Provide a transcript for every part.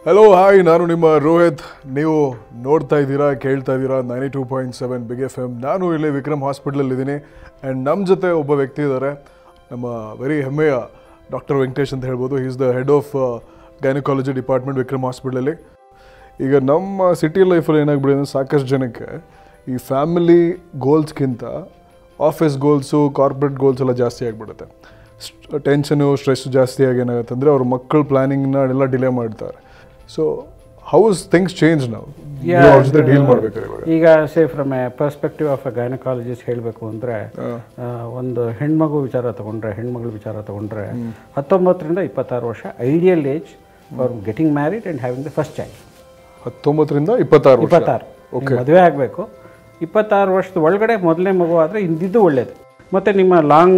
hello hi ನಾನು ನಿಮ್ಮ ರೋಹಿತ್ ನೀವು ನೋಡ್ತಾ ಇದ್ದೀರಾ ಕೇಳ್ತಾ ಇದ್ದೀರಾ ninety two point seven big F M ನಾನು ಇಲ್ಲಿ ವಿಕ್ರಮ್ ಹಾಸ್ಪಿಟ್ಲಲ್ಲಿ ಇದ್ದೀನಿ ಆ್ಯಂಡ್ ನಮ್ಮ ಜೊತೆ ಒಬ್ಬ ವ್ಯಕ್ತಿ ಇದ್ದಾರೆ ನಮ್ಮ ವೆರಿ ಹೆಮ್ಮೆಯ ಡಾಕ್ಟರ್ ವೆಂಕಟೇಶ್ ಅಂತ ಹೇಳ್ಬೋದು is the head of gynaecology department Vikram ಹಾಸ್ಪಿಟ್ಲಲ್ಲಿ ಈಗ ನಮ್ಮ ಸಿಟಿ ಲೈಫಲ್ಲಿ ಏನಾಗ್ಬಿಟ್ಟಿದೆ ಅಂದರೆ ಸಾಕಷ್ಟು ಜನಕ್ಕೆ ಈ ಫ್ಯಾಮಿಲಿ ಗೋಲ್ಸ್ಗಿಂತ ಆಫೀಸ್ ಗೋಲ್ಸು ಕಾರ್ಪೊರೇಟ್ ಗೋಲ್ಸ್ ಎಲ್ಲ ಜಾಸ್ತಿ ಆಗಿಬಿಡುತ್ತೆ ಟೆನ್ಷನು ಸ್ಟ್ರೆಸ್ ಜಾಸ್ತಿ ಆಗಿ ಏನಾಗುತ್ತೆ ಅಂದರೆ ಅವ್ರ ಮಕ್ಕಳ ಪ್ಲ್ಯಾನಿಂಗ್ನ ಎಲ್ಲ ಡಿಲೇ ಮಾಡ್ತಾರೆ so how is things change ನಾವು Yeah, ಅವ್ರ ಜೊತೆ ಡೀಲ್ ಮಾಡ್ಬೇಕಾದ್ರೆ ಇವಾಗ ಈಗ say from a perspective of a gynaecologist ಹೇಳಬೇಕು ಅಂದರೆ ಒಂದು ಹೆಣ್ಮಗು ವಿಚಾರ ತಗೊಂಡ್ರೆ ಹೆಣ್ಮಗಳ ವಿಚಾರ ತಗೊಂಡ್ರೆ ಹತ್ತೊಂಬತ್ತರಿಂದ ಇಪ್ಪತ್ತಾರು ವರ್ಷ ideal age for getting married and having the first child ಹತ್ತೊಂಬತ್ತರಿಂದ ಇಪ್ಪತ್ತಾರು ವರ್ಷ ಇಪ್ಪತ್ತಾರು ಮದುವೆ ಆಗಬೇಕು ಇಪ್ಪತ್ತಾರು ವರ್ಷದ ಒಳಗಡೆ ಮೊದಲನೇ ಮಗು ಆದರೆ ಇಂದಿದ್ದು ಒಳ್ಳೆಯದು ಮತ್ತು ನಿಮ್ಮ ಲಾಂಗ್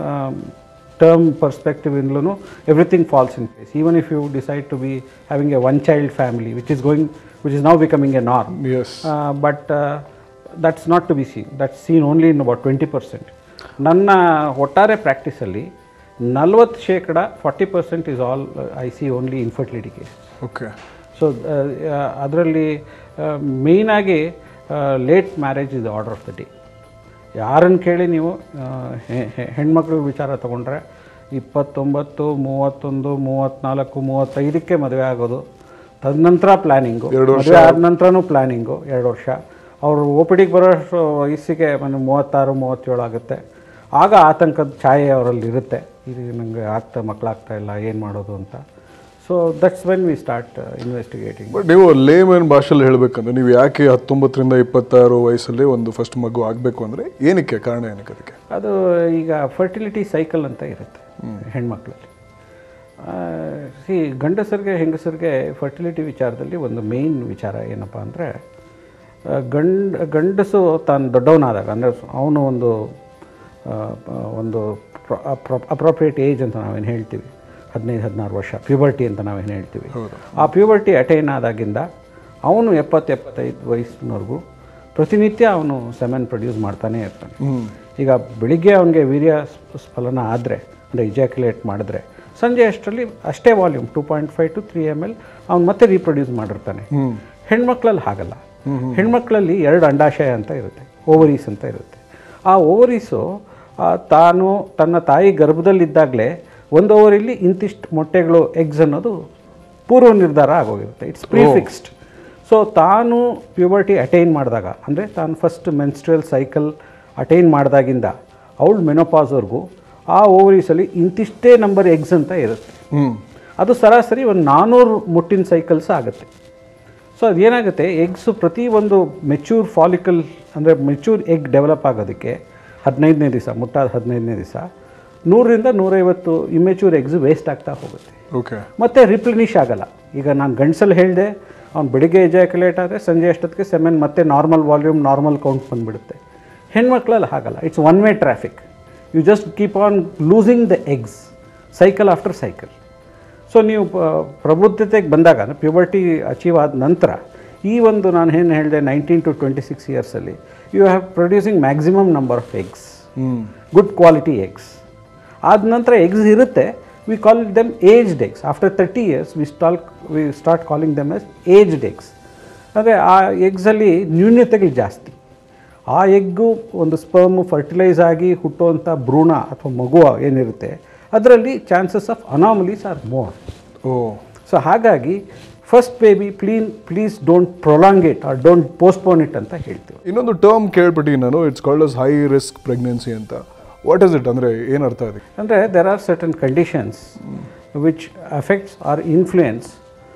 ಟರ್ಮ್ ಪರ್ಸ್ಪೆಕ್ಟಿವ್ ಇಂದಲೂ everything falls in place even if you decide to be having a one child family which is going which is now becoming a norms but that's not to be seen that's seen only in about twenty percent ನನ್ನ ಒಟ್ಟಾರೆ ಪ್ರಾಕ್ಟೀಸಲ್ಲಿ ನಲ್ವತ್ತು ಶೇಕಡ forty percent is all I see only infertility case okay so ಅದರಲ್ಲಿ ಮೇಯ್ನಾಗಿ late marriage is order of the day ಯಾರನ್ನು ಕೇಳಿ ನೀವು ಹೆಣ್ಮಕ್ಳ ವಿಚಾರ ತೊಗೊಂಡ್ರೆ ಇಪ್ಪತ್ತೊಂಬತ್ತು ಮೂವತ್ತೊಂದು ಮೂವತ್ತ್ನಾಲ್ಕು ಮೂವತ್ತೈದಕ್ಕೆ ಮದುವೆ ಆಗೋದು ತದನಂತರ ಪ್ಲ್ಯಾನಿಂಗು ಮದುವೆ ಆದ ನಂತರನೂ ಪ್ಲ್ಯಾನಿಂಗು ಎರಡು ವರ್ಷ ಅವರು ಒ ಪಿ ಡಿಗೆ ಬರೋ ವಯಸ್ಸಿಗೆ ಮನೆ ಮೂವತ್ತಾರು ಮೂವತ್ತೇಳು ಆಗುತ್ತೆ ಆಗ ಆತಂಕದ ಛಾಯೆ ಅವರಲ್ಲಿ ಇರುತ್ತೆ ಇದು ನನಗೆ ಆಗ್ತಾ ಮಕ್ಕಳಾಗ್ತಾ ಇಲ್ಲ ಏನು ಮಾಡೋದು ಅಂತ so that's when we start investigating but ನೀವು ಲೇಮನ್ ಭಾಷೆಯಲ್ಲಿ ಹೇಳಬೇಕಂದ್ರೆ ನೀವು ಯಾಕೆ ಹತ್ತೊಂಬತ್ತರಿಂದ ಇಪ್ಪತ್ತಾರು ವಯಸ್ಸಲ್ಲಿ ಒಂದು ಫಸ್ಟ್ ಮಗು ಆಗಬೇಕು ಅಂದರೆ ಏನಕ್ಕೆ ಕಾರಣ ಏನಕ್ಕೆ ಅದಕ್ಕೆ ಅದು ಈಗ ಫರ್ಟಿಲಿಟಿ ಸೈಕಲ್ ಅಂತ ಇರುತ್ತೆ ಹೆಣ್ಮಕ್ಳಲ್ಲಿ ಸಿ ಗಂಡಸರಿಗೆ ಹೆಂಗಸರಿಗೆ ಫರ್ಟಿಲಿಟಿ ವಿಚಾರದಲ್ಲಿ ಒಂದು ಮೇಯ್ನ್ ವಿಚಾರ ಏನಪ್ಪ ಅಂದರೆ ಗಂಡ ಗಂಡಸು ತಾನು ದೊಡ್ಡವನಾದಾಗ ಅಂದರೆ ಅವನು ಒಂದು ಆ, ಒಂದು ಅಪ್ರೋಪ್ರಿಯೇಟ್ ಏಜ್ ಅಂತ ನಾವೇನು ಹೇಳ್ತೀವಿ ಹದಿನೈದು ಹದಿನಾರು ವರ್ಷ ಪ್ಯೂಬರ್ಟಿ ಅಂತ ನಾವೇನು ಹೇಳ್ತೀವಿ ಆ ಪ್ಯೂಬರ್ಟಿ ಅಟೈನ್ ಆದಾಗಿಂದ ಅವನು ಎಪ್ಪತ್ತು ಎಪ್ಪತ್ತೈದು ವಯಸ್ಸಿನವರೆಗೂ ಪ್ರತಿನಿತ್ಯ ಅವನು ಸೆಮೆನ್ ಪ್ರೊಡ್ಯೂಸ್ ಮಾಡ್ತಾನೇ ಇರ್ತಾನೆ ಈಗ ಬೆಳಿಗ್ಗೆ ಅವನಿಗೆ ವೀರ್ಯ ಸ್- ಸ್ಫಲನ ಆದರೆ ಅಂದರೆ ಇಜಾಕ್ಯುಲೇಟ್ ಮಾಡಿದ್ರೆ ಸಂಜೆ ಅಷ್ಟರಲ್ಲಿ ಅಷ್ಟೇ volume two point five to three M L ಅವ್ನು ಮತ್ತೆ ರೀಪ್ರೊಡ್ಯೂಸ್ ಮಾಡಿರ್ತಾನೆ ಹೆಣ್ಮಕ್ಳಲ್ಲಿ ಹಾಗಲ್ಲ ಹೆಣ್ಮಕ್ಳಲ್ಲಿ ಎರಡು ಅಂಡಾಶಯ ಅಂತ ಇರುತ್ತೆ ಓವರೀಸ್ ಅಂತ ಇರುತ್ತೆ ಆ ಓವರೀಸು ತಾನು ತನ್ನ ತಾಯಿ ಗರ್ಭದಲ್ಲಿದ್ದಾಗಲೇ ಒಂದು ಓವರಿಲಿ ಇಂತಿಷ್ಟು ಮೊಟ್ಟೆಗಳು ಎಗ್ಸ್ ಅನ್ನೋದು ಪೂರ್ವ ನಿರ್ಧಾರ ಆಗೋಗಿರುತ್ತೆ ಇಟ್ಸ್ ಪ್ರೀಫಿಕ್ಸ್ಡ್ ಸೊ ತಾನು ಪ್ಯೂಬರ್ಟಿ ಅಟೈನ್ ಮಾಡಿದಾಗ ಅಂದರೆ ತಾನು ಫಸ್ಟ್ ಮೆನ್ಸ್ಟ್ರಲ್ ಸೈಕಲ್ ಅಟೈನ್ ಮಾಡಿದಾಗಿಂದ ಅವಳು ಮೆನೋಪಾಸ್ವರೆಗೂ ಆ ಓವರೀಸಲ್ಲಿ ಇಂತಿಷ್ಟೇ ನಂಬರ್ ಎಗ್ಸ್ ಅಂತ ಇರುತ್ತೆ ಹ್ಞೂ ಅದು ಸರಾಸರಿ ಒಂದು ನಾನ್ನೂರು ಮುಟ್ಟಿನ ಸೈಕಲ್ಸ್ ಆಗುತ್ತೆ ಸೊ ಅದೇನಾಗುತ್ತೆ ಎಗ್ಸು ಪ್ರತಿ ಒಂದು ಮೆಚ್ಯೂರ್ ಫಾಲಿಕಲ್ ಅಂದರೆ ಮೆಚ್ಯೂರ್ ಎಗ್ ಡೆವಲಪ್ ಆಗೋದಕ್ಕೆ ಹದಿನೈದನೇ ದಿವಸ ಮುಟ್ಟಾದ ಹದಿನೈದನೇ ದಿವಸ ನೂರರಿಂದ ನೂರೈವತ್ತು ಇಮೆಚ್ಯೂರ್ ಎಗ್ಸ್ ವೇಸ್ಟ್ ಆಗ್ತಾ ಹೋಗುತ್ತೆ ಓಕೆ ಮತ್ತು ರಿಪ್ಲಿನಿಷ್ ಆಗಲ್ಲ ಈಗ ನಾನು ಗಂಡಸಲ್ಲಿ ಹೇಳಿದೆ ಅವ್ನು ಬೆಳಿಗ್ಗೆ ಎಜಾಕ್ಯುಲೇಟ್ ಆದರೆ ಸಂಜೆ ಅಷ್ಟೊತ್ತಿಗೆ ಸೆಮೆನ್ ಮತ್ತೆ ನಾರ್ಮಲ್ ವಾಲ್ಯೂಮ್ ನಾರ್ಮಲ್ ಕೌಂಟ್ ಬಂದುಬಿಡುತ್ತೆ ಹೆಣ್ಮಕ್ಳಲ್ಲಿ ಹಾಗಲ್ಲ it's one way traffic you just keep on losing the eggs cycle after cycle so ನೀವು ಪ- ಪ್ರಬುದ್ಧತೆಗೆ ಬಂದಾಗ ಅಂದರೆ ಪ್ಯೂಬರ್ಟಿ ಅಚೀವ್ ಆದ ನಂತರ ಈ ಒಂದು ನಾನು ಏನು ಹೇಳಿದೆ ನೈನ್ಟೀನ್ ಟು ಟ್ವೆಂಟಿ ಸಿಕ್ಸ್ ಇಯರ್ಸಲ್ಲಿ you have producing maximum number of eggs ಹ್ಞೂ ಗುಡ್ ಕ್ವಾಲಿಟಿ ಎಗ್ಸ್ ಆದ ನಂತರ ಎಗ್ಸ್ ಇರುತ್ತೆ we call them aged eggs after thirty years we stall we start calling them as aged eggs ಅಂದರೆ ಆ ಎಗ್ಸಲ್ಲಿ ನ್ಯೂನ್ಯತೆಗಳು ಜಾಸ್ತಿ ಆ egg ಒಂದು ಸ್ಪರ್ಮು ಫರ್ಟಿಲೈಸ್ ಆಗಿ ಹುಟ್ಟುವಂಥ ಭ್ರೂಣ ಅಥವಾ ಮಗು ಏನಿರುತ್ತೆ ಅದರಲ್ಲಿ chances of anomalies are more ಓ ಸೊ ಹಾಗಾಗಿ first baby plan please don't prolongate or don't postpone it ಅಂತ ಹೇಳ್ತೀವಿ ಇನ್ನೊಂದು ಟರ್ಮ್ ಕೇಳ್ಬಿಟ್ಟಿದ್ದೀನಿ ನಾನು it's called as high risk pregnancy ಅಂತ ವಾಟ್ ಇಸ್ ಇಟ್ ಅಂದರೆ ಏನು ಅರ್ಥ ಅದಕ್ಕೆ ಅಂದರೆ there are certain conditions which affects or influence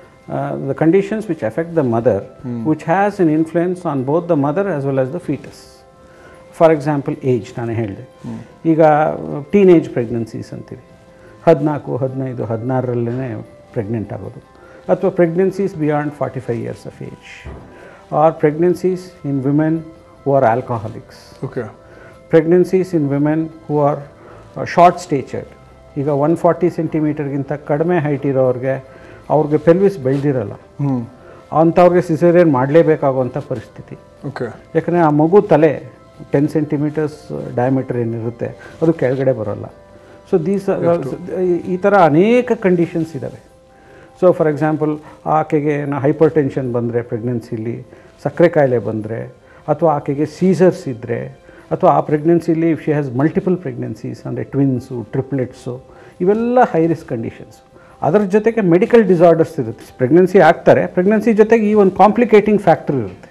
the conditions which affect the mother which has an influence on both the mother as well as the foetus for example age ನಾನು ಹೇಳಿದೆ ಈಗ teenage pregnancies ಅಂತೀವಿ ಹದಿನಾಲ್ಕು ಹದಿನೈದು ಹದಿನಾರರಲ್ಲೇ pregnant ಆಗೋದು ಅಥವಾ pregnancies beyond forty five years of age are pregnancies in women who are alcoholics okay pregnancies in women who are short statured ಈಗ one forty ಸೆಂಟಿಮೀಟರ್ಗಿಂತ ಕಡಿಮೆ ಹೈಟ್ ಇರೋರಿಗೆ ಅವ್ರಿಗೆ ಪೆಲ್ವಿಸ್ ಬೆಳೆದಿರಲ್ಲ ಹ್ಞೂ ಅಂಥವ್ರಿಗೆ ಸಿಸೇರಿಯನ್ ಮಾಡಲೇಬೇಕಾಗುವಂಥ ಪರಿಸ್ಥಿತಿ ಓಕೆ ಯಾಕಂದರೆ ಆ ಮಗು ತಲೆ ಟೆನ್ ಸೆಂಟಿಮೀಟರ್ಸ್ ಡಯಾಮೀಟರ್ ಏನಿರುತ್ತೆ ಅದು ಕೆಳಗಡೆ ಬರೋಲ್ಲ ಸೊ ದೀಸ್ ಈ ಥರ ಅನೇಕ ಕಂಡೀಷನ್ಸ್ ಇದ್ದಾವೆ ಸೊ ಫಾರ್ ಎಕ್ಸಾಂಪಲ್ ಆಕೆಗೆ ಏನೋ ಹೈಪರ್ ಟೆನ್ಷನ್ ಬಂದರೆ ಪ್ರೆಗ್ನೆನ್ಸಿಲಿ ಸಕ್ಕರೆ ಕಾಯಿಲೆ ಬಂದರೆ ಅಥವಾ ಆಕೆಗೆ ಸೀಸರ್ಸ್ ಇದ್ದರೆ ಅಥವಾ ಆ ಪ್ರೆಗ್ನೆನ್ಸಿಲಿ if she has multiple pregnancies ಅಂದರೆ ಟ್ವಿನ್ಸು ಟ್ರಿಪ್ಲೆಟ್ಸು ಇವೆಲ್ಲ ಹೈ ರಿಸ್ಕ್ ಕಂಡೀಷನ್ಸ್ ಅದರ ಜೊತೆಗೆ ಮೆಡಿಕಲ್ ಡಿಸಾರ್ಡರ್ಸ್ ಇರುತ್ತೆ ಪ್ರೆಗ್ನೆನ್ಸಿ ಆಗ್ತಾರೆ ಪ್ರೆಗ್ನೆನ್ಸಿ ಜೊತೆಗೆ ಈ ಒಂದು ಕಾಂಪ್ಲಿಕೇಟಿಂಗ್ ಫ್ಯಾಕ್ಟರ್ ಇರುತ್ತೆ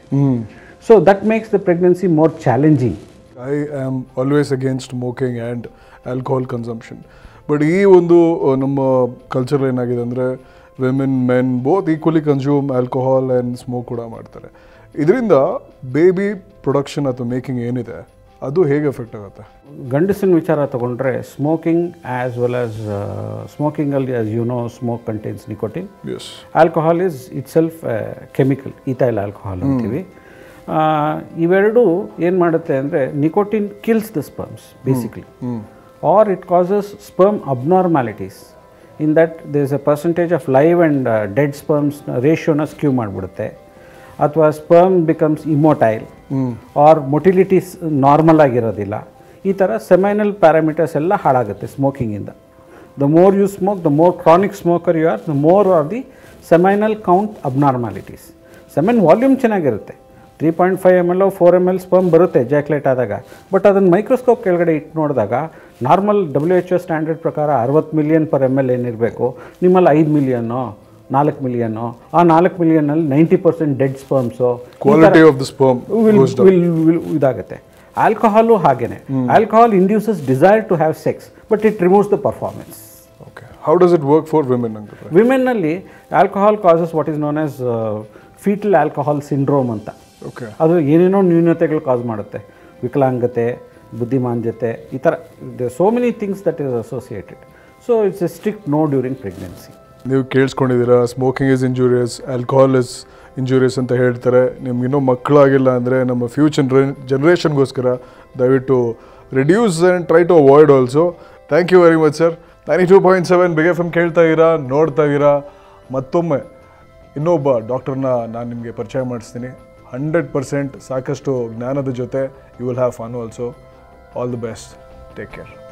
so that makes the pregnancy more challenging I am always against smoking and alcohol consumption but ಈ ಒಂದು ಅಹ್, ನಮ್ಮ ಕಲ್ಚರ್ ಏನಾಗಿದೆ ಅಂದರೆ women men both equally consume alcohol and smoke ಕೂಡ ಮಾಡ್ತಾರೆ ಇದರಿಂದ ಬೇಬಿ ಪ್ರೊಡಕ್ಷನ್ ಅಥವಾ ಮೇಕಿಂಗ್ ಏನಿದೆ ಅದು ಹೇಗೆ ಎಫೆಕ್ಟ್ ಆಗುತ್ತೆ ಗಂಡಸಿನ ವಿಚಾರ ತಗೊಂಡ್ರೆ ಸ್ಮೋಕಿಂಗ್ ಆ್ಯಸ್ ವೆಲ್ ಆಸ್ ಸ್ಮೋಕಿಂಗಲ್ಲಿ as you know smoke contains nicotine as alcohol is itself chemical ethyl alcohol ಅಂತೀವಿ ಆ, ಇವೆರಡು ಏನು ಮಾಡುತ್ತೆ ಅಂದರೆ nicotine kills the sperms basically or it causes sperm abnormalities in that there is a percentage of live and dead sperms ರೇಷಿಯೋನ skew ಮಾಡಿಬಿಡುತ್ತೆ ಅಥವಾ sperm becomes immotile or motilities normal ಆಗಿರೋದಿಲ್ಲ ಈ ಥರ ಸೆಮೈನಲ್ ಪ್ಯಾರಾಮೀಟರ್ಸ್ ಎಲ್ಲ ಹಾಳಾಗುತ್ತೆ ಸ್ಮೋಕಿಂಗಿಂದ the more you smoke the more chronic smoker you are the more are the seminal count abnormalities semen volume ಚೆನ್ನಾಗಿರುತ್ತೆ three point five M L four M L sperm ಬರುತ್ತೆ ejaculate ಆದಾಗ but ಅದನ್ನು microscope ಕೆಳಗಡೆ ಇಟ್ಟು ನೋಡಿದಾಗ normal W H O standard ಪ್ರಕಾರ ಅರವತ್ತು million per M L ಏನಿರಬೇಕು ನಿಮ್ಮಲ್ಲಿ ಐದು ಮಿಲಿಯನ್ನು ನಾಲ್ಕು ಮಿಲಿಯನ್ನು ಆ ನಾಲ್ಕು ಮಿಲಿಯನ್ನಲ್ಲಿ ninety percent dead sperms quality of the sperm will will will ಇದಾಗುತ್ತೆ ಆಲ್ಕೋಹಾಲು ಹಾಗೇನೆ alcohol induces desire to have sex but it removes the performance okay how does it work for women ಹಂಗಾದ್ರೆ ವಿಮೆನ್ನಲ್ಲಿ alcohol causes what is known as fetal alcohol syndrome ಅಂತ okay ಅದು ಏನೇನೋ ನ್ಯೂನತೆಗಳು cause ಮಾಡುತ್ತೆ ವಿಕಲಾಂಗತೆ ಬುದ್ಧಿಮಾಂದ್ಯತೆ ಈ ಥರ so many things that is associated so it's a strict no during pregnancy ನೀವು ಕೇಳಿಸ್ಕೊಂಡಿದ್ದೀರಾ smoking is injurious alcohol is injurious ಅಂತ ಹೇಳ್ತಾರೆ ನಿಮ್ಗೆ ಇನ್ನೂ ಮಕ್ಕಳಾಗಿಲ್ಲ ಅಂದರೆ ನಮ್ಮ ಫ್ಯೂಚರ್ ಜನ್ರೇಷನ್ಗೋಸ್ಕರ ದಯವಿಟ್ಟು reduce and try to avoid also thank you very much sir ninety two point seven big F M ಕೇಳ್ತಾ ಇದ್ದೀರಾ ನೋಡ್ತಾ ಇದ್ದೀರಾ ಮತ್ತೊಮ್ಮೆ ಇನ್ನೊಬ್ಬ ಡಾಕ್ಟರ್ನ ನಾನು ನಿಮಗೆ ಪರಿಚಯ ಮಾಡಿಸ್ತೀನಿ ಹಂಡ್ರೆಡ್ ಪರ್ಸೆಂಟ್ ಸಾಕಷ್ಟು ಜ್ಞಾನದ ಜೊತೆ you will have fun also all the best take care